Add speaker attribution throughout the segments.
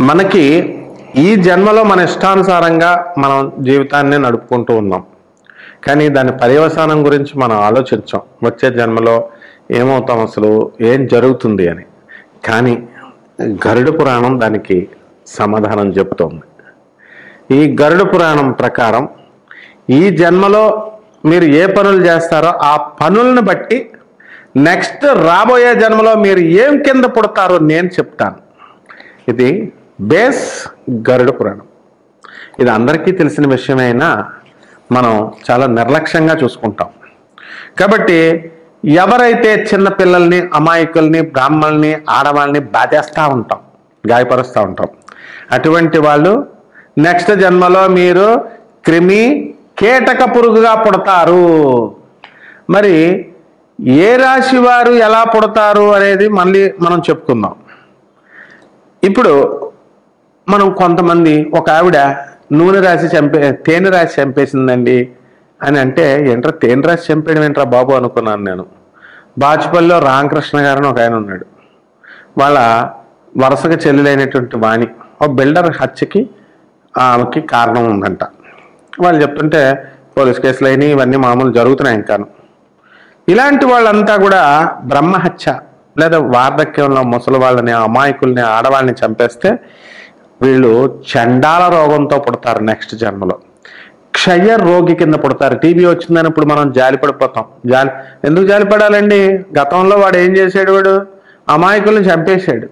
Speaker 1: మనకి ఈ జన్మలో మన ఇష్టానుసారంగా మనం జీవితాన్ని నడుపుకుంటూ ఉన్నాం కానీ దాని పర్యవసానం గురించి మనం ఆలోచించాం వచ్చే జన్మలో ఏమవుతాం అసలు ఏం జరుగుతుంది అని కానీ గరుడ పురాణం దానికి సమాధానం చెప్తోంది ఈ గరుడ పురాణం ప్రకారం ఈ జన్మలో మీరు ఏ పనులు చేస్తారో ఆ పనులను బట్టి నెక్స్ట్ రాబోయే జన్మలో మీరు ఏం కింద పుడతారో నేను చెప్తాను ఇది బేస్ గరుడ పురాణం ఇది అందరికీ తెలిసిన విషయమైనా మనం చాలా నిర్లక్ష్యంగా చూసుకుంటాం కాబట్టి ఎవరైతే చిన్న పిల్లల్ని అమాయకుల్ని బ్రాహ్మణుల్ని ఆడవాళ్ళని బాధేస్తూ ఉంటాం గాయపరుస్తూ ఉంటాం అటువంటి వాళ్ళు నెక్స్ట్ జన్మలో మీరు క్రిమి కీటక పురుగుగా పుడతారు మరి ఏ రాశి వారు ఎలా పుడతారు అనేది మళ్ళీ మనం చెప్పుకుందాం ఇప్పుడు మనం కొంతమంది ఒక ఆవిడ నూనె రాసి చంపే తేనె రాసి చంపేసిందండి అని అంటే ఏంట్రా తేనె రాసి చంపేయడం ఏంట్రా బాబు అనుకున్నాను నేను బాచుపల్లిలో రామకృష్ణ గారు అని ఒక ఆయన ఉన్నాడు వాళ్ళ వరుసగా చెల్లెలైనటువంటి వాణి ఒక బిల్డర్ హత్యకి ఆమెకి కారణం ఉందంట వాళ్ళు చెప్తుంటే పోలీస్ కేసులు అయినాయి ఇవన్నీ మామూలు జరుగుతున్నాయి ఇంకాను ఇలాంటి వాళ్ళంతా కూడా బ్రహ్మహత్య లేదా వార్ధక్యంలో ముసలి వాళ్ళని అమాయకుల్ని ఆడవాళ్ళని చంపేస్తే వీళ్ళు చండాల రోగంతో పుడతారు నెక్స్ట్ జన్మలో క్షయ రోగి కింద పుడతారు టీబీ వచ్చిందని ఇప్పుడు మనం జాలి పడిపోతాం జాలి ఎందుకు జాలి పడాలండి గతంలో వాడు ఏం చేశాడు వాడు అమాయకుల్ని చంపేశాడు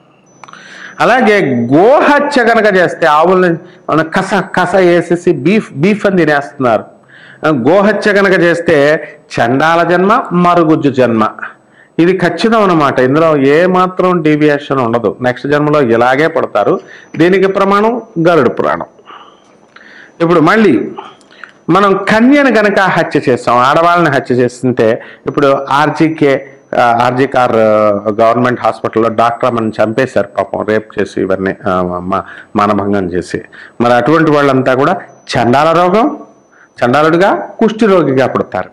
Speaker 1: అలాగే గోహత్య కనుక చేస్తే ఆవుల్ని మన కస కస వేసేసి బీఫ్ బీఫ్ అని తినేస్తున్నారు గోహత్య కనుక చేస్తే చండాల జన్మ మరుగుజ్జు జన్మ ఇది ఖచ్చితం అన్నమాట ఇందులో ఏ మాత్రం డీవియేషన్ ఉండదు నెక్స్ట్ జన్మలో ఇలాగే పడతారు దీనికి ప్రమాణం గరుడు పురాణం ఇప్పుడు మళ్ళీ మనం కన్యను గనక హత్య చేస్తాం ఆడవాళ్ళని హత్య చేస్తుంటే ఇప్పుడు ఆర్జీకే ఆర్జీకార్ గవర్నమెంట్ హాస్పిటల్లో డాక్టర్ అమ్మని చంపేశారు పాపం రేప్ చేసి ఇవన్నీ ఆ, మ- మానభంగం చేసి మరి అటువంటి వాళ్ళంతా కూడా చండాల రోగం చండాలుడిగా కుష్టి రోగిగా పుడతారు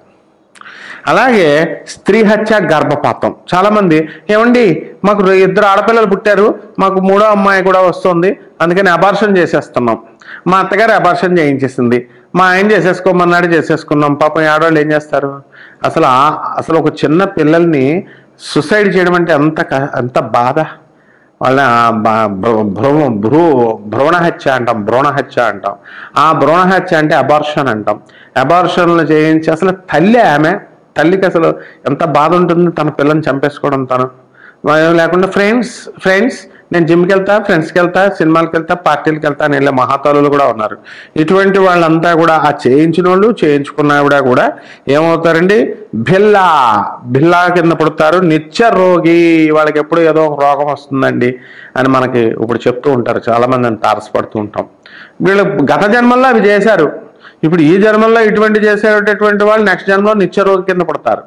Speaker 1: అలాగే స్త్రీ హత్య గర్భపాతం చాలా మంది ఏమండి మాకు రె- ఇద్దరు ఆడపిల్లలు పుట్టారు మాకు మూడో అమ్మాయి కూడా వస్తుంది అందుకని అబార్షన్ చేసేస్తున్నాం మా అత్తగారు అబార్షన్ చేయించేసింది మా ఆయన చేసేసుకోమన్నాడు చేసేసుకున్నాం పాపం ఈ ఆడవాళ్ళు ఏం చేస్తారు అసలు ఆ- అసలు ఒక చిన్న పిల్లల్ని సుసైడ్ చేయడం అంటే ఎంత క- ఎంత బాధ వాళ్ళ బ- భ్రూ భ్రూ- భ్రూ భ్రూణ హత్య అంటాం భ్రూణ హత్య అంటాం ఆ భ్రూణ హత్య అంటే అబార్షన్ అంటాం అబార్షన్లు చేయించి అసలు తల్లి ఆమె తల్లికి అసలు ఎంత బాధ ఉంటుంది తన పిల్లని చంపేసుకోవడం తను ఏం లేకుండా ఫ్రెండ్స్ ఫ్రెండ్స్ నేను జిమ్కి వెళ్తా ఫ్రెండ్స్కి వెళ్తా సినిమాలకు వెళ్తా పార్టీలకు వెళ్తా అని వెళ్ళే మహాతలులు కూడా ఉన్నారు ఇటువంటి వాళ్ళంతా కూడా ఆ చేయించిన వాళ్ళు చేయించుకున్న ఆవిడ కూడా ఏమవుతారండి భిల్లా భిల్లా కింద పుడతారు నిత్య రోగి వాళ్ళకి ఎప్పుడు ఏదో ఒక రోగం వస్తుందండి అని మనకి ఇప్పుడు చెప్తూ ఉంటారు చాలా మంది అని తారసపడుతూ ఉంటాం వీళ్ళు గత జన్మల్లో అవి చేశారు ఇప్పుడు ఈ జన్మల్లో ఇటువంటి చేసేటటువంటి వాళ్ళు నెక్స్ట్ జన్మలో నిత్య రోగి కింద పుడతారు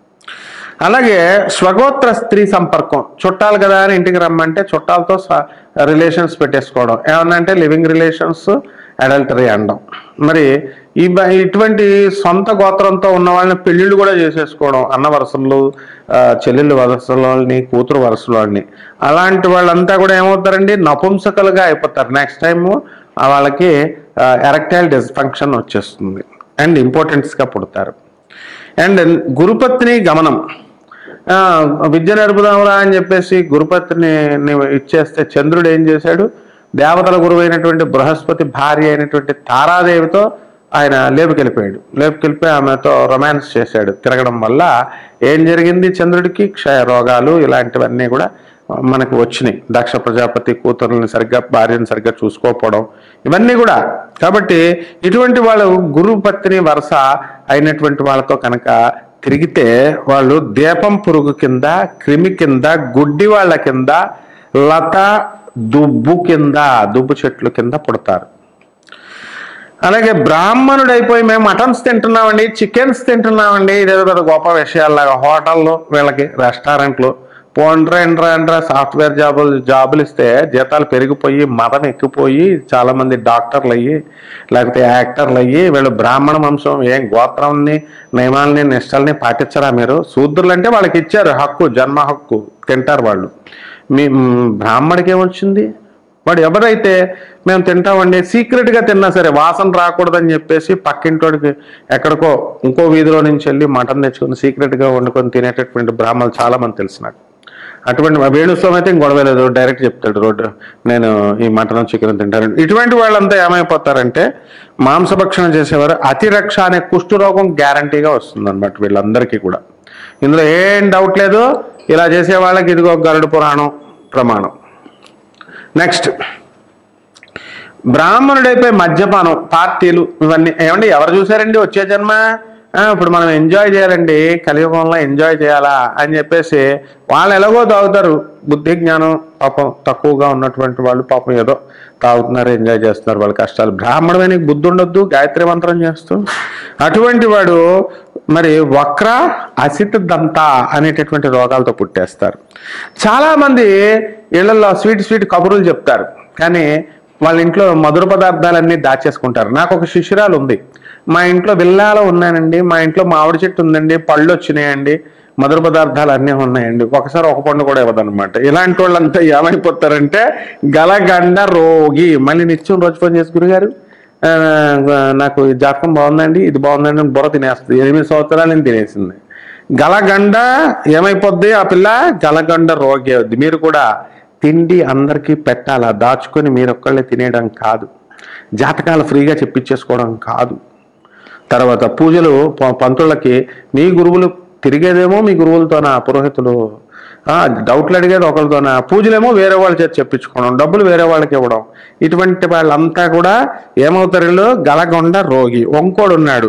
Speaker 1: అలాగే స్వగోత్ర స్త్రీ సంపర్కం చుట్టాలు కదా అని ఇంటికి రమ్మంటే చుట్టాలతో రిలేషన్స్ పెట్టేసుకోవడం ఏమన్నా అంటే లివింగ్ రిలేషన్స్ అడల్టరీ అనడం మరి ఈ బ- ఇటువంటి సొంత గోత్రంతో ఉన్న వాళ్ళని పెళ్ళిళ్ళు కూడా చేసేసుకోవడం అన్న వరుసలు ఆ, చెల్లెళ్ళు వరుసలని కూతురు వరుసలని అలాంటి వాళ్ళంతా కూడా ఏమవుతారండి నపుంసకలుగా అయిపోతారు నెక్స్ట్ టైం వాళ్ళకి ఎరక్టైల్ డిస్ఫంక్షన్ వచ్చేస్తుంది అండ్ ఇంపార్టెన్స్గా పుడతారు అండ్ గురుపత్ని గమనం ఆ, విద్య నడుపుదాంరా అని చెప్పేసి గురుపత్ని ని ఇచ్చేస్తే చంద్రుడు ఏం చేశాడు దేవతల గురువు అయినటువంటి బృహస్పతి భార్య అయినటువంటి తారాదేవితో ఆయన లేపుకెళ్ళిపోయాడు లేపుకెళ్ళిపోయి ఆమెతో రొమాన్స్ చేశాడు తిరగడం వల్ల ఏం జరిగింది చంద్రుడికి క్షయ రోగాలు ఇలాంటివన్నీ కూడా మనకు వచ్చినాయి దక్ష ప్రజాపతి కూతురుని సరిగ్గా భార్యను సరిగ్గా చూసుకోకపోవడం ఇవన్నీ కూడా కాబట్టి ఇటువంటి వాళ్ళు గురు పత్ని వరుస అయినటువంటి వాళ్ళతో కనుక తిరిగితే వాళ్ళు దీపం పురుగు కింద క్రిమి కింద గుడ్డి వాళ్ళ కింద లత దుబ్బు కింద దుబ్బు చెట్లు కింద పుడతారు అలాగే బ్రాహ్మణుడు అయిపోయి మేము మటన్స్ తింటున్నామండి చికెన్స్ తింటున్నామండి ఇదేదో పెద్ద గొప్ప విషయాల్లాగా హోటల్లో వీళ్ళకి రెస్టారెంట్లు పోండ్రా ఎండ్రా సాఫ్ట్వేర్ జాబులు జాబులు ఇస్తే జీతాలు పెరిగిపోయి మతం ఎక్కిపోయి చాలా మంది డాక్టర్లు అయ్యి లేకపోతే యాక్టర్లు అయ్యి వీళ్ళు బ్రాహ్మణ వంశం ఏం గోత్రాన్ని నియమాలని నిష్టల్ని పాటించరా మీరు శూద్రులు అంటే వాళ్ళకి ఇచ్చారు హక్కు జన్మ హక్కు తింటారు వాళ్ళు మీ మ్, బ్రాహ్మడికి ఏమొచ్చింది వాడు ఎవరైతే మేము తింటామండి సీక్రెట్గా తిన్నా సరే వాసన రాకూడదని చెప్పేసి పక్కింటోడికి ఎక్కడికో ఇంకో వీధిలో నుంచి వెళ్ళి మటన్ తెచ్చుకొని సీక్రెట్గా వండుకొని తినేటటువంటి బ్రాహ్మణులు చాలా మంది తెలుసు నాకు అటువంటి మా వేణుస్వామి అయితే గొడవ లేదు డైరెక్ట్ చెప్తాడు రోడ్డు నేను ఈ మటన్ చికెన్ తింటాను ఇటువంటి వాళ్ళంతా ఏమైపోతారంటే మాంసభక్షణ చేసేవారు అతిరక్ష అనే కుష్టు రోగం గ్యారంటీగా వస్తుంది అనమాట వీళ్ళందరికీ కూడా ఇందులో ఏం డౌట్ లేదు ఇలా చేసే వాళ్ళకి ఇదిగో గరుడు పురాణం ప్రమాణం నెక్స్ట్ బ్రాహ్మణుడైపోయి మద్యపానం పార్టీలు ఇవన్నీ ఏమండి ఎవరు చూసారండి వచ్చే జన్మ ఆ, ఇప్పుడు మనం ఎంజాయ్ చేయాలండి కలియుగంలో ఎంజాయ్ చేయాలా అని చెప్పేసి వాళ్ళు ఎలాగో తాగుతారు బుద్ధి జ్ఞానం పాపం తక్కువగా ఉన్నటువంటి వాళ్ళు పాపం ఏదో తాగుతున్నారు ఎంజాయ్ చేస్తున్నారు వాళ్ళ కష్టాలు బ్రాహ్మణమే నీకు బుద్ధి ఉండొద్దు గాయత్రి మంత్రం చేస్తూ అటువంటి వాడు మరి వక్ర అసిత దంత అనేటటువంటి రోగాలతో పుట్టేస్తారు చాలా మంది ఇళ్లలో స్వీట్ స్వీట్ కబుర్లు చెప్తారు కానీ వాళ్ళ ఇంట్లో మధుర పదార్థాలన్నీ దాచేసుకుంటారు నాకు ఒక శిష్యురాలు ఉంది మా ఇంట్లో విల్లాలో ఉన్నానండి మా ఇంట్లో మామిడి చెట్టు ఉందండి పళ్ళు వచ్చినాయండి మధుర పదార్థాలు అన్నీ ఉన్నాయండి ఒకసారి ఒక పండు కూడా ఇవ్వదన్నమాట ఇలాంటి వాళ్ళంతా ఏమైపోతారంటే గలగండ రోగి మళ్ళీ నిత్యం రోజు ఫోన్ చేసి గురుగారు ఆ, నాకు ఈ జాతకం బాగుందండి ఇది బాగుందండి అని బుర్ర తినేస్తుంది ఎనిమిది సంవత్సరాలు నేను తినేసింది గలగండ ఏమైపోద్ది ఆ పిల్ల గలగండ రోగి అవుద్ది మీరు కూడా తిండి అందరికీ పెట్టాలా దాచుకొని మీరు ఒక్కళ్ళే తినేయడం కాదు జాతకాలు ఫ్రీగా చెప్పించేసుకోవడం కాదు తర్వాత పూజలు ప- పంతులకి మీ గురువులు తిరిగేదేమో మీ గురువులతోనా పురోహితులు ఆ, డౌట్లు అడిగేది ఒకరితోనా పూజలేమో వేరే వాళ్ళ చేతి చెప్పించుకోవడం డబ్బులు వేరే వాళ్ళకి ఇవ్వడం ఇటువంటి వాళ్ళంతా కూడా ఏమవుతారు వీళ్ళు గలగొండ రోగి వంకోడు ఉన్నాడు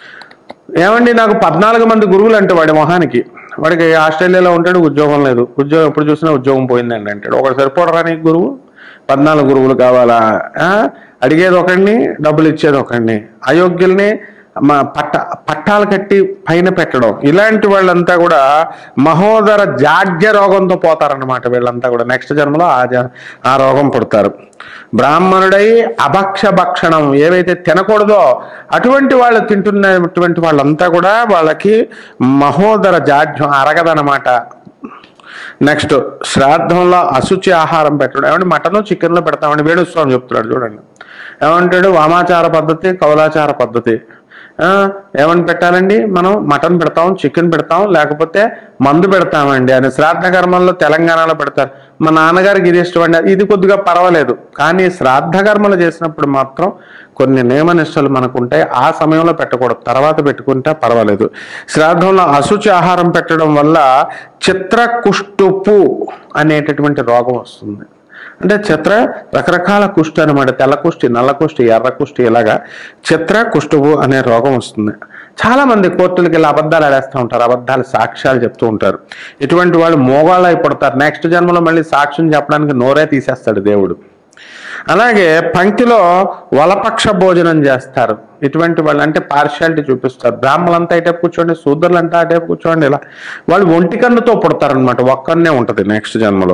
Speaker 1: ఏమండి నాకు పద్నాలుగు మంది గురువులు అంటే వాడి మొహానికి వాడికి ఆస్ట్రేలియాలో ఉంటాడు ఉద్యోగం లేదు ఉద్యోగం ఎప్పుడు చూసినా ఉద్యోగం పోయిందండి అంటాడు ఒకడు సరిపోడరా నీకు గురువు పద్నాలుగు గురువులు కావాలా ఆ? అడిగేది ఒకడిని డబ్బులు ఇచ్చేది ఒకడిని అయోగ్యుల్ని మా పట్ట పట్టాలు కట్టి పైన పెట్టడం ఇలాంటి వాళ్ళంతా కూడా మహోదర జాడ్య రోగంతో పోతారన్నమాట వీళ్ళంతా కూడా నెక్స్ట్ జన్మలో ఆ జ ఆ రోగం పుడతారు బ్రాహ్మణుడై అభక్ష భక్షణం ఏవైతే తినకూడదో అటువంటి వాళ్ళు తింటున్నటువంటి వాళ్ళంతా కూడా వాళ్ళకి మహోదర జాడ్యం అరగదనమాట నెక్స్ట్ శ్రాద్ధంలో అశుచి ఆహారం పెట్టడం ఏమంటే మటన్ చికెన్లో పెడతామని వేణుస్వామి చెప్తున్నాడు చూడండి ఏమంటాడు వామాచార పద్ధతి కౌలాచార పద్ధతి ఆ, ఏమని పెట్టాలండి మనం మటన్ పెడతాం చికెన్ పెడతాం లేకపోతే మందు పెడతామండి అని శ్రాద్ధ కర్మల్లో తెలంగాణలో పెడతారు మా నాన్నగారికి ఇది ఇష్టం అండి ఇది కొద్దిగా పర్వాలేదు కానీ శ్రాద్ధ కర్మలు చేసినప్పుడు మాత్రం కొన్ని నియమనిష్టలు మనకు ఉంటాయి ఆ సమయంలో పెట్టకూడదు తర్వాత పెట్టుకుంటే పర్వాలేదు శ్రాద్ధంలో అశుచి ఆహారం పెట్టడం వల్ల చిత్రకుష్టుపు అనేటటువంటి రోగం వస్తుంది అంటే చిత్ర రకరకాల కుష్టి అనమాట తెల్ల కుష్టి నల్ల కుష్టి ఎర్ర కుష్టి ఇలాగా చిత్ర కుష్టువు అనే రోగం వస్తుంది చాలా మంది కోర్టులకి వెళ్ళి అబద్ధాలు ఆడేస్తూ ఉంటారు అబద్ధాలు సాక్ష్యాలు చెప్తూ ఉంటారు ఇటువంటి వాళ్ళు మోగాళ్ళు అయిపోతారు నెక్స్ట్ జన్మలో మళ్ళీ సాక్ష్యం చెప్పడానికి నోరే తీసేస్తాడు దేవుడు అలాగే పంక్తిలో వలపక్ష భోజనం చేస్తారు ఇటువంటి వాళ్ళు అంటే పార్షియాలిటీ చూపిస్తారు బ్రాహ్మణులంతా ఇటేపు కూర్చోండి శూద్రులంతా అటేపు కూర్చోండి ఇలా వాళ్ళు ఒంటికన్నుతో పుడతారనమాట ఒక్కనే ఉంటుంది నెక్స్ట్ జన్మలో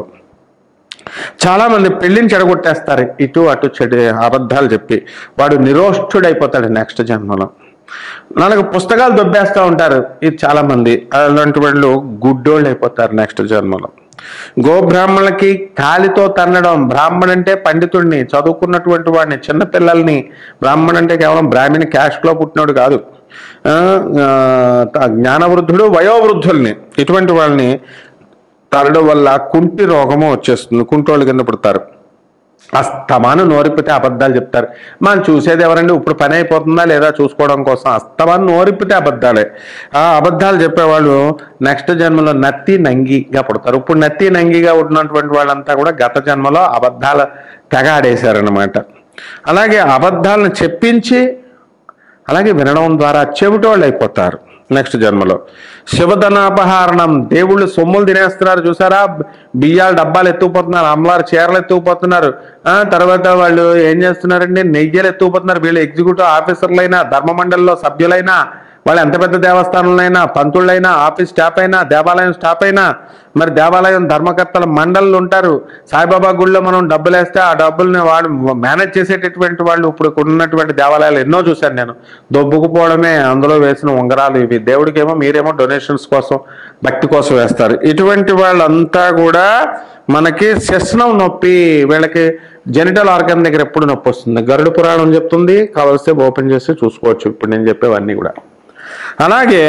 Speaker 1: చాలా మంది పెళ్లిని చెడగొట్టేస్తారు ఇటు అటు చెడు అబద్ధాలు చెప్పి వాడు నిరోష్ఠుడైపోతాడు నెక్స్ట్ జన్మలో నాలుగు పుస్తకాలు దొబ్బేస్తూ ఉంటారు ఇది చాలా మంది అలాంటి వాళ్ళు గుడ్డోళ్ళు అయిపోతారు నెక్స్ట్ జన్మలో గోబ్రాహ్మణులకి కాలితో తన్నడం బ్రాహ్మణ అంటే పండితుడిని చదువుకున్నటువంటి వాడిని చిన్నపిల్లల్ని బ్రాహ్మణ అంటే కేవలం బ్రాహ్మణి క్యాస్ట్ లో పుట్టినోడు కాదు ఆ, ఆ, జ్ఞానవృద్ధుడు వయోవృద్ధుల్ని ఇటువంటి వాళ్ళని తరడం వల్ల కుంటి రోగము వచ్చేస్తుంది కుంటోళ్ళు కింద పుడతారు అస్తమాను నోరిప్పితే అబద్ధాలు చెప్తారు మనం చూసేది ఎవరండి ఇప్పుడు పని అయిపోతుందా లేదా చూసుకోవడం కోసం అస్తమాను నోరిప్పితే అబద్ధాలే ఆ అబద్ధాలు చెప్పేవాళ్ళు నెక్స్ట్ జన్మలో నత్తి నంగిగా పుడతారు ఇప్పుడు నత్తి నంగిగా ఉన్నటువంటి వాళ్ళంతా కూడా గత జన్మలో అబద్ధాల తెగ ఆడేశారనమాట అలాగే అబద్ధాలను చెప్పించి అలాగే వినడం ద్వారా చెవిటోళ్ళు అయిపోతారు నెక్స్ట్ జన్మలో శివధనాపహరణం దేవుళ్ళు సొమ్ములు తినేస్తున్నారు చూసారా బియ్యాలు డబ్బాలు ఎత్తుకుపోతున్నారు అమ్మలారు చీరలు ఎత్తుకుపోతున్నారు ఆ తర్వాత వాళ్ళు ఏం చేస్తున్నారండి నెయ్యలు ఎత్తుకుపోతున్నారు వీళ్ళు ఎగ్జిక్యూటివ్ ఆఫీసర్లైనా ధర్మ మండలిలో సభ్యులైనా వాళ్ళు ఎంత పెద్ద దేవస్థానంలో పంతుళ్ళైనా ఆఫీస్ స్టాఫ్ అయినా దేవాలయం స్టాఫ్ అయినా మరి దేవాలయం ధర్మకర్తల మండళ్ళు ఉంటారు సాయిబాబా గుళ్ళో మనం డబ్బులు వేస్తే ఆ డబ్బుల్ని వాడు మేనేజ్ చేసేటటువంటి వాళ్ళు ఇప్పుడు ఉన్నటువంటి దేవాలయాలు ఎన్నో చూశాను నేను దొబ్బుకుపోవడమే అందులో వేసిన ఉంగరాలు ఇవి దేవుడికేమో మీరేమో డొనేషన్స్ కోసం భక్తి కోసం వేస్తారు ఇటువంటి వాళ్ళంతా కూడా మనకి శస్నం నొప్పి వీళ్ళకి జెనిటల్ ఆర్గన్ దగ్గర ఎప్పుడు నొప్పి వస్తుంది గరుడు పురాణం చెప్తుంది కావలిస్తే ఓపెన్ చేసి చూసుకోవచ్చు ఇప్పుడు నేను చెప్పేవన్నీ కూడా అలాగే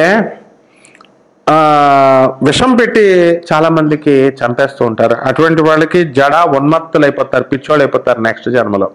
Speaker 1: ఆ, విషం పెట్టి చాలా మందికి చంపేస్తూ ఉంటారు అటువంటి వాళ్ళకి జడ ఉన్మత్తులు అయిపోతారు పిచ్చోళ్ళు అయిపోతారు నెక్స్ట్ జన్మలో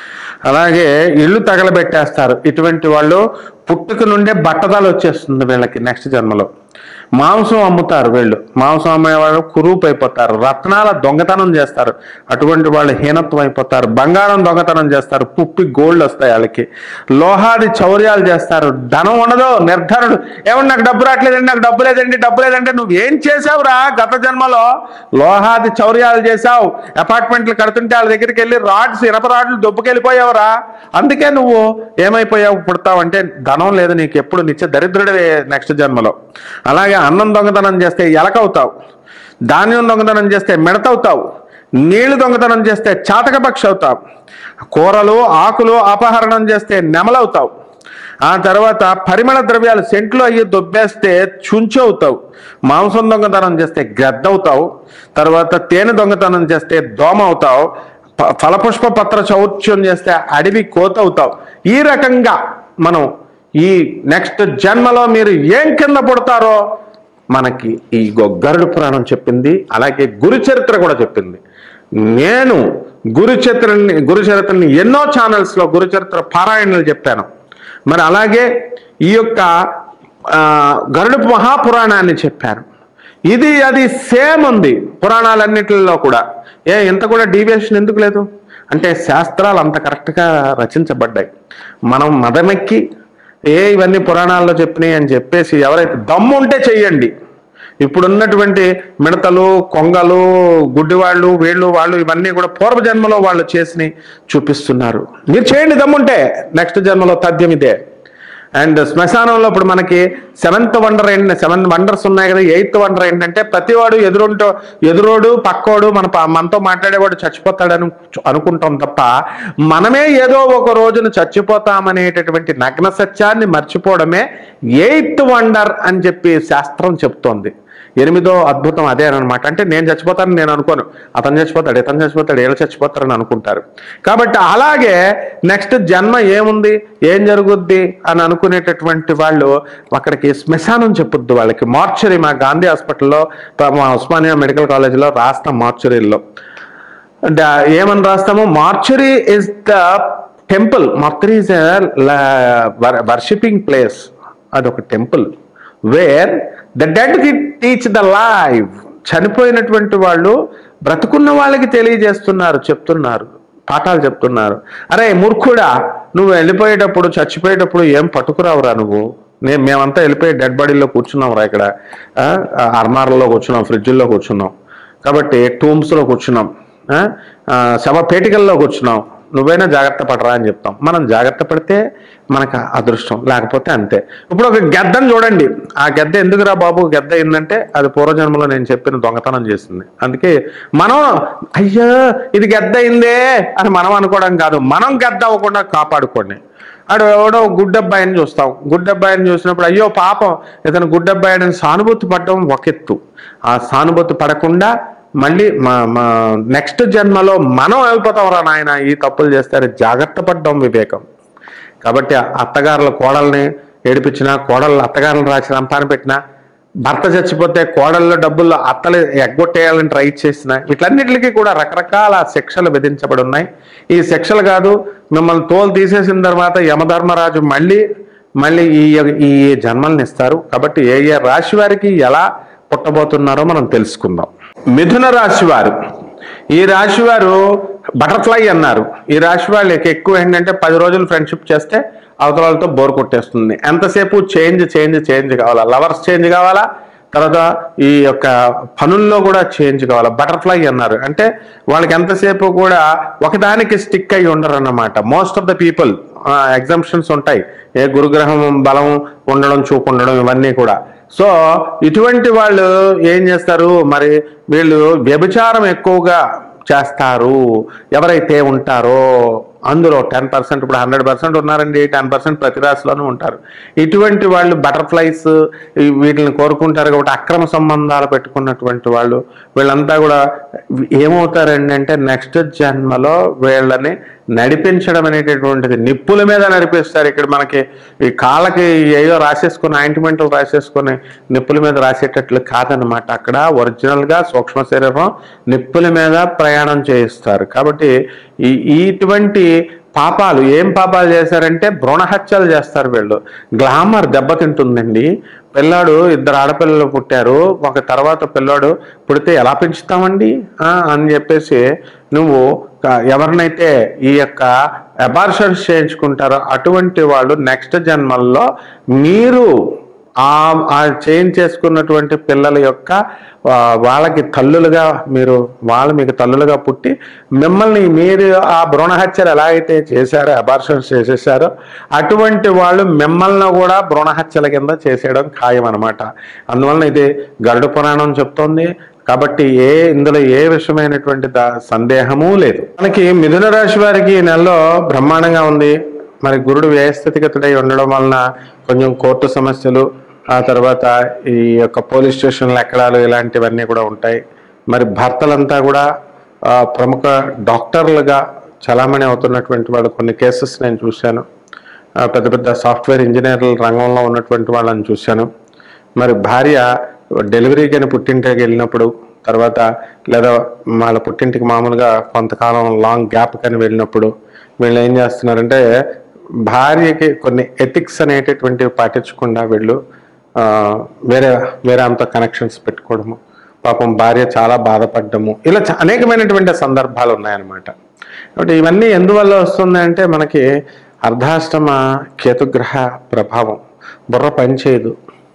Speaker 1: అలాగే ఇల్లు తగలబెట్టేస్తారు ఇటువంటి వాళ్ళు పుట్టుక నుండే బట్టదాలు వచ్చేస్తుంది వీళ్ళకి నెక్స్ట్ జన్మలో మాంసం అమ్ముతారు వీళ్ళు మాంసం అమ్మేవాళ్ళు కురూపు అయిపోతారు రత్నాల దొంగతనం చేస్తారు అటువంటి వాళ్ళు హీనత్వం అయిపోతారు బంగారం దొంగతనం చేస్తారు పుప్పి గోల్డ్ వస్తాయి వాళ్ళకి లోహాది చౌర్యాలు చేస్తారు ధనం ఉండదు నిర్ధనుడు ఏమన్నా నాకు డబ్బు రావట్లేదండి నాకు డబ్బు లేదండి డబ్బు లేదంటే నువ్వు ఏం చేసావురా గత జన్మలో లోహాది చౌర్యాలు చేసావు అపార్ట్మెంట్లు కడుతుంటే వాళ్ళ దగ్గరికి వెళ్ళి రాడ్స్ ఇనప రాడ్లు దొబ్బుకెళ్ళిపోయావురా అందుకే నువ్వు ఏమైపోయావు పుడతావంటే ధనం లేదు నీకు ఎప్పుడు నిత్య దరిద్రుడివే నెక్స్ట్ జన్మలో అలాగే అన్నం దొంగతనం చేస్తే ఎలకవుతావు ధాన్యం దొంగతనం చేస్తే మిడతవుతావు నీళ్లు దొంగతనం చేస్తే చాతకపక్షి అవుతావు కూరలు ఆకులు అపహరణం చేస్తే నెమలవుతావు ఆ తర్వాత పరిమళ ద్రవ్యాలు సెంట్లు అయ్యి దొబ్బేస్తే చుంచు అవుతావు మాంసం దొంగతనం చేస్తే గ్రద్దవుతావు తర్వాత తేనె దొంగతనం చేస్తే దోమ అవుతావు ప- ఫలపుష్ప పత్ర చౌర్యం చేస్తే అడవి కోత అవుతావు ఈ రకంగా మనం ఈ నెక్స్ట్ జన్మలో మీరు ఏం కింద పుడతారో మనకి ఈ గొ- గరుడ పురాణం చెప్పింది అలాగే గురు చరిత్ర కూడా చెప్పింది నేను గురు చరిత్రని గురు చరిత్రని ఎన్నో ఛానల్స్లో గురు చరిత్ర పారాయణలు చెప్పాను మరి అలాగే ఈ యొక్క ఆ, గరుడ మహాపురాణాన్ని చెప్పాను ఇది అది సేమ్ ఉంది పురాణాలన్నిటిలో కూడా ఏ ఇంత కూడా డీవియేషన్ ఎందుకు లేదు అంటే శాస్త్రాలు అంత కరెక్ట్గా రచించబడ్డాయి మనం మదమెక్కి ఏ ఇవన్నీ పురాణాల్లో చెప్పినాయి అని చెప్పేసి ఎవరైతే దమ్ము ఉంటే చెయ్యండి ఇప్పుడున్నటువంటి మిడతలు కొంగలు గుడ్డివాళ్ళు వీళ్ళు వాళ్ళు ఇవన్నీ కూడా పూర్వ జన్మలో వాళ్ళు చేసి చూపిస్తున్నారు మీరు చేయండి దమ్ముంటే నెక్స్ట్ జన్మలో తథ్యం ఇదే అండ్ శ్మశానంలో ఇప్పుడు మనకి సెవెంత్ వండర్ ఏంటి సెవెన్ వండర్స్ ఉన్నాయి కదా ఎయిత్ వండర్ ఏంటంటే ప్రతివాడు ఎదురుంటో ఎదురోడు పక్కోడు మన ప- మనతో మాట్లాడేవాడు చచ్చిపోతాడని అనుకుంటాం తప్ప మనమే ఏదో ఒక రోజున చచ్చిపోతామనేటటువంటి నగ్న సత్యాన్ని మర్చిపోవడమే ఎయిత్ వండర్ అని చెప్పి శాస్త్రం చెప్తోంది ఎనిమిదో అద్భుతం అదే అనమాట అంటే నేను చచ్చిపోతాను నేను అనుకోను అతను చచ్చిపోతాడు ఇతను చచ్చిపోతాడు వీళ్ళు చచ్చిపోతారని అనుకుంటారు కాబట్టి అలాగే నెక్స్ట్ జన్మ ఏముంది ఏం జరుగుద్ది అని అనుకునేటటువంటి వాళ్ళు అక్కడికి శ్మశానం చెప్పొద్దు వాళ్ళకి మార్చరీ మా గాంధీ హాస్పిటల్లో మా ఉస్మానియా మెడికల్ కాలేజీలో రాస్తాం మార్చరీల్లో ద- ఏమని రాస్తాము mortuary is the temple mortuary is worshipping place అదొక టెంపుల్ వేర్ ద డెడ్ కి టీచ్ ద లైవ్ చనిపోయినటువంటి వాళ్ళు బ్రతుకున్న వాళ్ళకి తెలియజేస్తున్నారు చెప్తున్నారు పాఠాలు చెప్తున్నారు అరే మూర్ఖుడా నువ్వు వెళ్ళిపోయేటప్పుడు చచ్చిపోయేటప్పుడు ఏం పట్టుకురావురా నువ్వు నేను మేమంతా వెళ్ళిపోయి డెడ్ బాడీలో కూర్చున్నాం రా ఇక్కడ అర్మార్లో కూర్చున్నాం ఫ్రిడ్జ్లో కూర్చున్నాం కాబట్టి టూమ్స్ లో కూర్చున్నాం ఆ, ఆ, శవ పేటికల్లో కూర్చున్నాం నువ్వైనా జాగ్రత్త పడరా అని చెప్తాం మనం జాగ్రత్త పడితే మనకు అదృష్టం లేకపోతే అంతే ఇప్పుడు ఒక గెద్దను చూడండి ఆ గెద్ద ఎందుకురా బాబు గెద్ద ఏంటంటే అది పూర్వజన్మలో నేను చెప్పిన దొంగతనం చేసింది అందుకే మనం అయ్యో ఇది గెద్ద అయిందే అని మనం అనుకోవడం కాదు మనం గెద్ద అవ్వకుండా కాపాడుకోండి ఆడు ఎవడో గుడ్డబ్బాయిని చూస్తాం గుడ్డబ్బాయిని చూసినప్పుడు అయ్యో పాపం ఇతను గుడ్డబ్బాయిని సానుభూతి పడడం ఒక ఎత్తు ఆ సానుభూతి పడకుండా మళ్ళీ మా మా నెక్స్ట్ జన్మలో మనం వెళ్ళిపోతాం రా నాయన ఈ తప్పులు చేస్తారు జాగ్రత్త పడ్డం వివేకం కాబట్టి ఆ అత్తగారుల కోడల్ని ఏడిపించినా కోడళ్ళు అత్తగారులను రాసి రంపాన పెట్టినా భర్త చచ్చిపోతే కోడళ్ళ డబ్బుల్లో అత్తలు ఎగ్గొట్టేయాలని ట్రై చేసిన వీటన్నిటికీ కూడా రకరకాల శిక్షలు విధించబడి ఉన్నాయి ఈ శిక్షలు కాదు మిమ్మల్ని తోలు తీసేసిన తర్వాత యమధర్మరాజు మళ్ళీ మళ్ళీ ఈ ఈ జన్మల్ని ఇస్తారు కాబట్టి ఏ ఏ రాశి వారికి ఎలా పుట్టబోతున్నారో మనం తెలుసుకుందాం మిథున రాశి వారు ఈ రాశి వారు బటర్ఫ్లై అన్నారు ఈ రాశి వాళ్ళకి ఎక్కువ ఏంటంటే పది రోజులు ఫ్రెండ్షిప్ చేస్తే అవతల వాళ్ళతో బోర్ కొట్టేస్తుంది ఎంతసేపు చేంజ్ చేంజ్ చేంజ్ కావాలా లవర్స్ చేంజ్ కావాలా తర్వాత ఈ యొక్క పనుల్లో కూడా చేంజ్ కావాలి బటర్ఫ్లై అన్నారు అంటే వాళ్ళకి ఎంతసేపు కూడా ఒకదానికి స్టిక్ అయి ఉండరు అన్నమాట most of the people exemptions ఉంటాయి ఏ గురుగ్రహం బలం ఉండడం చూపు ఉండడం ఇవన్నీ కూడా సో ఇటువంటి వాళ్ళు ఏం చేస్తారు మరి వీళ్ళు వ్యభిచారం ఎక్కువగా చేస్తారు ఎవరైతే ఉంటారో అందులో టెన్ పర్సెంట్ ఇప్పుడు హండ్రెడ్ పర్సెంట్ ఉన్నారండి టెన్ పర్సెంట్ ప్రతి రాశిలోనూ ఉంటారు ఇటువంటి వాళ్ళు బటర్ఫ్లైస్ వీటిని కోరుకుంటారు కాబట్టి అక్రమ సంబంధాలు పెట్టుకున్నటువంటి వాళ్ళు వీళ్ళంతా కూడా ఏమవుతారండి అంటే నెక్స్ట్ జన్మలో వీళ్ళని నడిపించడం అనేటటువంటిది నిప్పుల మీద నడిపిస్తారు ఇక్కడ మనకి ఈ కాళ్ళకి ఏయో రాసేసుకొని ఆయింట్మెంట్లు రాసేసుకొని నిప్పుల మీద రాసేటట్లు కాదనమాట అక్కడ ఒరిజినల్గా సూక్ష్మ శరీరం నిప్పుల మీద ప్రయాణం చేయిస్తారు కాబట్టి ఈ ఇటువంటి పాపాలు ఏం పాపాలు చేశారంటే భ్రూణహత్యలు చేస్తారు వీళ్ళు గ్లామర్ దెబ్బతింటుందండి పిల్లాడు ఇద్దరు ఆడపిల్లలు పుట్టారు ఒక తర్వాత పిల్లాడు పుడితే ఎలా పెంచుతామండి ఆ, అని చెప్పేసి నువ్వు క- ఎవరినైతే ఈ యొక్క అబార్షన్స్ చేయించుకుంటారో అటువంటి వాళ్ళు నెక్స్ట్ జన్మల్లో మీరు ఆ ఆ చేంజ్ చేసుకున్నటువంటి పిల్లల యొక్క ఆ, వాళ్ళకి తల్లులుగా మీరు వాళ్ళు మీకు తల్లులుగా పుట్టి మిమ్మల్ని మీరు ఆ భ్రూణ హత్యలు ఎలా అయితే చేశారో అబార్షన్స్ చేసేసారో అటువంటి వాళ్ళు మిమ్మల్ని కూడా భ్రూణ హత్యల కింద చేసేయడం ఖాయం అనమాట అందువలన ఇది గరుడ పురాణం చెప్తోంది కాబట్టి ఏ ఇందులో ఏ విషయమైనటువంటి దా- సందేహము లేదు మనకి మిథున రాశి వారికి ఈ నెలలో బ్రహ్మాండంగా ఉంది మరి గురుడు వ్యయస్థితిగతుడై ఉండడం వలన కొంచెం కోర్టు సమస్యలు ఆ తర్వాత ఈ యొక్క పోలీస్ స్టేషన్లు ఎక్కడాలు ఇలాంటివన్నీ కూడా ఉంటాయి మరి భర్తలంతా కూడా ఆ, ప్రముఖ డాక్టర్లుగా చలామణి అవుతున్నటువంటి వాళ్ళు కొన్ని కేసెస్ నేను చూశాను ఆ, పెద్ద పెద్ద సాఫ్ట్వేర్ ఇంజనీర్ల రంగంలో ఉన్నటువంటి వాళ్ళని చూశాను మరి భార్య డెలివరీకి అని పుట్టింటికి వెళ్ళినప్పుడు తర్వాత లేదా వాళ్ళ పుట్టింటికి మామూలుగా కొంతకాలం లాంగ్ గ్యాప్ కానీ వెళ్ళినప్పుడు వీళ్ళు ఏం చేస్తున్నారంటే భార్యకి కొన్ని ఎథిక్స్ అనేటటువంటివి పాటించకుండా వీళ్ళు ఆ, వేరే వేరే ఆమెతో కనెక్షన్స్ పెట్టుకోవడము పాపం భార్య చాలా బాధపడ్డము ఇలా చ- అనేకమైనటువంటి సందర్భాలు ఉన్నాయన్నమాట కాబట్టి ఇవన్నీ ఎందువల్ల వస్తుంది అంటే మనకి అర్ధాష్టమ కేతుగ్రహ ప్రభావం బుర్ర పనిచేయదు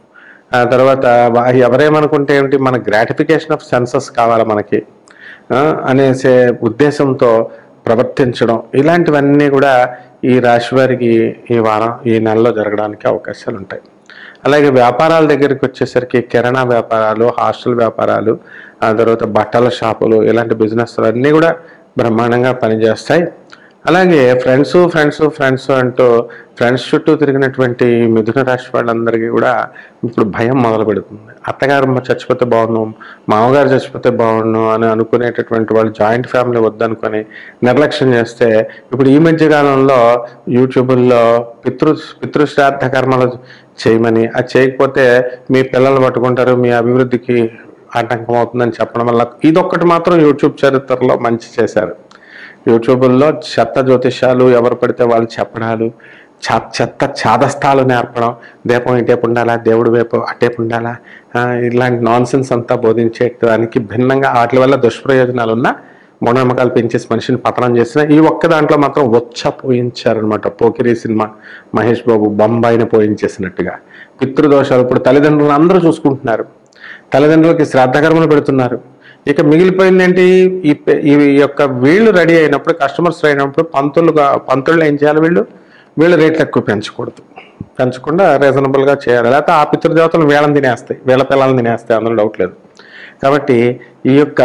Speaker 1: ఆ తర్వాత వా- ఎవరేమనుకుంటే ఏమిటి మన గ్రాటిఫికేషన్ ఆఫ్ సెన్సెస్ కావాలి మనకి ఆ, అనేసే ఉద్దేశంతో ప్రవర్తించడం ఇలాంటివన్నీ కూడా ఈ రాశి వారికి ఈ వారం ఈ నెలలో జరగడానికి అవకాశాలు ఉంటాయి అలాగే వ్యాపారాల దగ్గరికి వచ్చేసరికి కిరాణా వ్యాపారాలు హాస్టల్ వ్యాపారాలు ఆ తర్వాత బట్టల షాపులు ఇలాంటి బిజినెస్ అన్నీ కూడా బ్రహ్మాండంగా పనిచేస్తాయి అలాగే ఫ్రెండ్స్ ఫ్రెండ్స్ ఫ్రెండ్స్ అంటూ ఫ్రెండ్స్ చుట్టూ తిరిగినటువంటి మిథున రాశి వాళ్ళందరికీ కూడా ఇప్పుడు భయం మొదలు పెడుతుంది అత్తగారు మ- చచ్చిపోతే బాగుండు మామగారు చచ్చిపోతే బాగుండు అని అనుకునేటటువంటి వాళ్ళు జాయింట్ ఫ్యామిలీ వద్దనుకొని నిర్లక్ష్యం చేస్తే ఇప్పుడు ఈ మధ్య కాలంలో యూట్యూబుల్లో పితృ పితృశ్రాద్ధ కర్మలు చేయమని అది చేయకపోతే మీ పిల్లలు పట్టుకుంటారు మీ అభివృద్ధికి ఆటంకం అవుతుందని చెప్పడం వల్ల ఇదొక్కటి మాత్రం యూట్యూబ్ చరిత్రలో మంచి చేశారు యూట్యూబుల్లో చెత్త జ్యోతిష్యాలు ఎవరు పడితే వాళ్ళు చెప్పడాలు చ- చెత్త చాదస్తాలు నేర్పడం దీపం ఇటేపు ఉండాలా దేవుడు వైపు అటేపు ఉండాలా ఆ, ఇలాంటి నాన్సెన్స్ అంతా బోధించేదానికి భిన్నంగా వాటి వల్ల దుష్ప్రయోజనాలు ఉన్నా మూఢనమ్మకాలు పెంచేసి మనిషిని పతనం చేసిన ఈ ఒక్క దాంట్లో మాత్రం వచ్చ పోయించారనమాట పోకిరి సినిమా మహేష్ బాబు బొంబాయిని పోయించేసినట్టుగా పితృదోషాలు ఇప్పుడు తల్లిదండ్రులు అందరూ చూసుకుంటున్నారు తల్లిదండ్రులకి శ్రాద్ధకర్మలు పెడుతున్నారు ఇక మిగిలిపోయింది ఏంటి ఈ పె- ఈ యొక్క వీళ్ళు రెడీ అయినప్పుడు కస్టమర్స్ అయినప్పుడు పంతులుగా పంతులు ఏం చేయాలి వీళ్ళు వీళ్ళు రేట్లు ఎక్కువ పెంచకూడదు పెంచకుండా రీజనబుల్గా చేయాలి లేకపోతే ఆ పితృదేవతలు వీళ్ళని తినేస్తాయి వీళ్ళ పిల్లల్ని తినేస్తాయి అందులో డౌట్ లేదు కాబట్టి ఈ యొక్క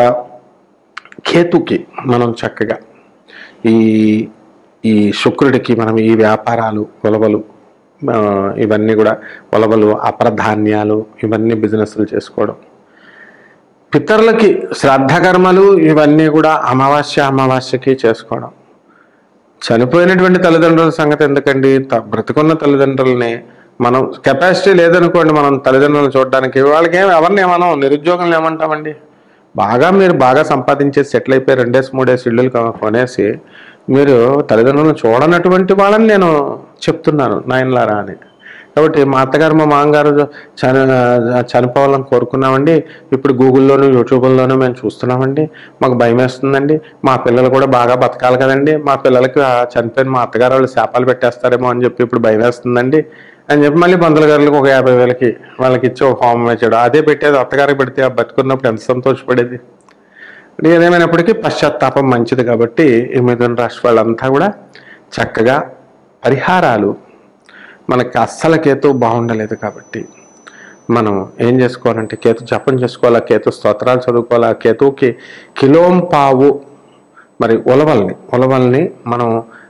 Speaker 1: కేతుకి మనం చక్కగా ఈ ఈ శుక్రుడికి మనం ఈ వ్యాపారాలు ఉలవలు ఆ, ఇవన్నీ కూడా ఉలవలు అప్రధాన్యాలు ఇవన్నీ బిజినెస్లు చేసుకోవడం పితరులకి శ్రాద్ధ కర్మలు ఇవన్నీ కూడా అమావాస్య అమావాస్యకి చేసుకోవడం చనిపోయినటువంటి తల్లిదండ్రుల సంగతి ఎందుకండి త- బ్రతికున్న తల్లిదండ్రులని మనం కెపాసిటీ లేదనుకోండి మనం తల్లిదండ్రులను చూడడానికి వాళ్ళకి ఏం ఎవరిని మనం నిరుద్యోగం ఏమంటామండి బాగా మీరు బాగా సంపాదించేసి సెటిల్ అయిపోయి రెండేసి మూడేసి ఇళ్ళు కొనేసి మీరు తల్లిదండ్రులను చూడనటువంటి వాళ్ళని నేను చెప్తున్నాను నాయనలారా అని కాబట్టి మా అత్తగారు మా మామగారు చని చనిపోవాలని కోరుకున్నామండి ఇప్పుడు గూగుల్లోను యూట్యూబ్లోనూ మేము చూస్తున్నామండి మాకు భయం వేస్తుందండి మా పిల్లలు కూడా బాగా బతకాలి కదండి మా పిల్లలకి ఆ చనిపోయిన మా అత్తగారు వాళ్ళు శాపాలు పెట్టేస్తారేమో అని చెప్పి ఇప్పుడు భయం వేస్తుందండి అని చెప్పి మళ్ళీ పంతుల గారులకు ఒక యాభై వేలకి వాళ్ళకి ఇచ్చి ఒక హోమం వేసాడు అదే పెట్టేది అత్తగారికి పెడితే ఆ బతుకున్నప్పుడు ఎంత సంతోషపడేది ఏదేమైనప్పటికీ పశ్చాత్తాపం మంచిది కాబట్టి ఈ మిథున రాశి వాళ్ళంతా కూడా చక్కగా పరిహారాలు మనకి అస్సలు కేతు బాగుండలేదు కాబట్టి మనం ఏం చేసుకోవాలంటే కేతు జపం చేసుకోవాలా కేతు స్తోత్రాలు చదువుకోవాలా కేతువుకి కిలోం పావు మరి ఉలవల్ని ఉలవల్ని మనం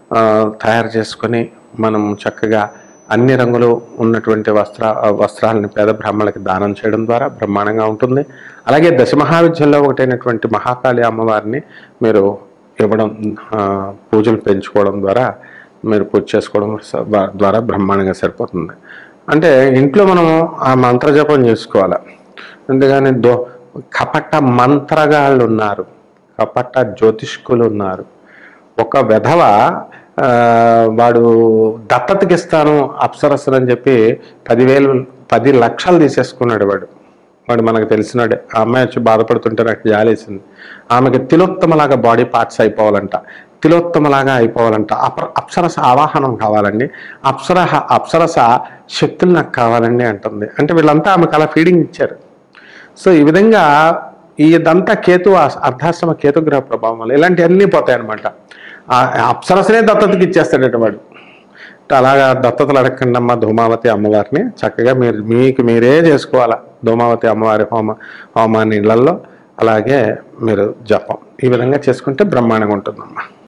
Speaker 1: ఆ, తయారు చేసుకొని మనం చక్కగా అన్ని రంగులు ఉన్నటువంటి వస్త్ర వస్త్రాలని పేద బ్రాహ్మణులకి దానం చేయడం ద్వారా బ్రహ్మాండంగా ఉంటుంది అలాగే దశమహావిద్యల్లో ఒకటైనటువంటి మహాకాళి అమ్మవారిని మీరు ఇవ్వడం ఆ, పూజలు పెంచుకోవడం ద్వారా మీరు పూజ చేసుకోవడం స- ద్వారా బ్రహ్మాండంగా సరిపోతుంది అంటే ఇంట్లో మనం ఆ మంత్రజపం చేసుకోవాలి అందుకని దో కపట మంత్రగాళ్ళు ఉన్నారు కపట జ్యోతిష్కులు ఉన్నారు ఒక విధవ ఆ, వాడు దత్తతకి ఇస్తాను అప్సరస్సులు అని చెప్పి పదివేలు పది లక్షలు తీసేసుకున్నాడు వాడు వాడు మనకు తెలిసినాడే ఆ అమ్మాయి వచ్చి బాధపడుతుంటే నాకు జాలేసింది ఆమెకి తిలోత్తమలాగా బాడీ పార్ట్స్ అయిపోవాలంట తిలోత్తమలాగా అయిపోవాలంట అప్ర అప్సరస ఆవాహనం కావాలండి అప్సర అప్సరస శక్తులు నాకు కావాలండి అంటుంది అంటే వీళ్ళంతా ఆమెకు అలా ఫీడింగ్ ఇచ్చారు సో ఈ విధంగా ఇదంతా కేతు ఆ- అర్ధాశ్రమ కేతుగ్రహ ప్రభావం వల్ల ఇలాంటివన్నీ పోతాయి అనమాట అప్సరసనే దత్తతకి ఇచ్చేస్తాడట వాడు అలాగా దత్తతలు అడగండి అమ్మ ధూమావతి అమ్మవారిని చక్కగా మీరు మీకు మీరే చేసుకోవాలా ధూమావతి అమ్మవారి హోమ హోమాన్ని ఇళ్లలో అలాగే మీరు జపం ఈ విధంగా చేసుకుంటే బ్రహ్మాండంగా ఉంటుందమ్మా